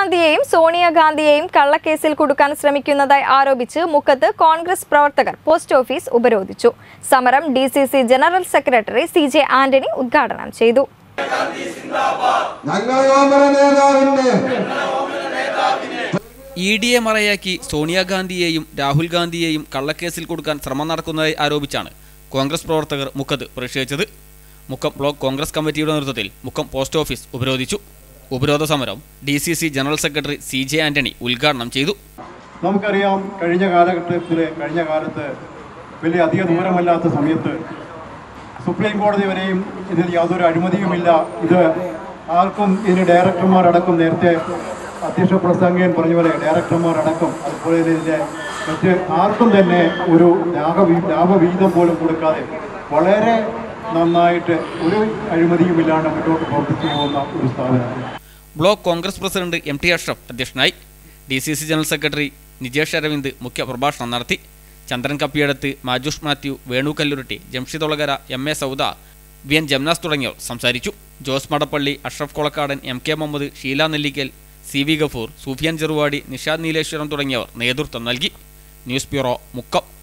ഗാന്ധിയെയും സോണിയാഗാന്ധിയെയും കള്ളക്കേസിൽ കുടുക്കാൻ ശ്രമിക്കുന്നതായി ആരോപിച്ച് മുക്കത്ത് കോൺഗ്രസ് പ്രവർത്തകർ പോസ്റ്റ് ഓഫീസ് ഉപരോധിച്ചു സമരം D C C general secretary C J Antony ഉദ്ഘാടനം ചെയ്തു ഞങ്ങൾ ഓമന നേതാവിന്റെ ഇ ഡി എ മറയാക്കി സോണിയാഗാന്ധിയെയും രാഹുൽ ഗാന്ധിയെയും കള്ളക്കേസിൽ കൊടുക്കാൻ ശ്രമം നടക്കുന്നതായി ആരോപിച്ചാണ് കോൺഗ്രസ് പ്രവർത്തകർ മുക്കത്ത് പ്രതിഷേധിച്ചത് മുക്കം ബ്ലോക്ക് കോൺഗ്രസ് കമ്മിറ്റിയുടെ നേതൃത്വത്തിൽ മുക്കം പോസ്റ്റ് ഓഫീസ് ഉപരോധിച്ചു ഉപരോധ സമരം D C C general secretary C J Antony ഉദ്ഘാടനം ചെയ്തു നമുക്കറിയാം കഴിഞ്ഞ കാലഘട്ടത്തിൽ കഴിഞ്ഞ കാലത്ത് വലിയ അധിക ദൂരമല്ലാത്ത സമയത്ത് സുപ്രീം കോടതി വരെയും ഇതിൽ യാതൊരു അഴിമതിയുമില്ല ഇത് ആർക്കും ഇതിന് ഡയറക്ടർമാർ അടക്കം നേരത്തെ അധ്യക്ഷ പ്രസംഗൻ പറഞ്ഞ പോലെ ഡയറക്ടർമാർ അടക്കം അതുപോലെ ഇതിൻ്റെ മറ്റ് ആർക്കും തന്നെ ഒരു ലാഭ ലാഭവിഹിതം പോലും കൊടുക്കാതെ വളരെ നന്നായിട്ട് ഒരു അഴിമതിയുമില്ലാണ്ട് മുന്നോട്ട് പ്രവർത്തിച്ചു പോകുന്ന ഒരു സ്ഥാപനമാണ് block Congress president M T Ashraf അധ്യക്ഷനായി D C C general secretary Nijesh Aravind മുഖ്യ പ്രഭാഷണം നടത്തി Chandran Kappiyadath Majush Mathew Venu Kalluruti Jamshid Olakara M A Sauda V N Jamnas തുടങ്ങിയവർ സംസാരിച്ചു Jose Madappally Ashraf Kolakkadan M K Muhammad Sheela Nellikkal C V Gafoor Sufiyan Cheruvadi Nishad Nileshwaram തുടങ്ങിയവർ നേതൃത്വം നൽകി ന്യൂസ് ബ്യൂറോ മുക്കം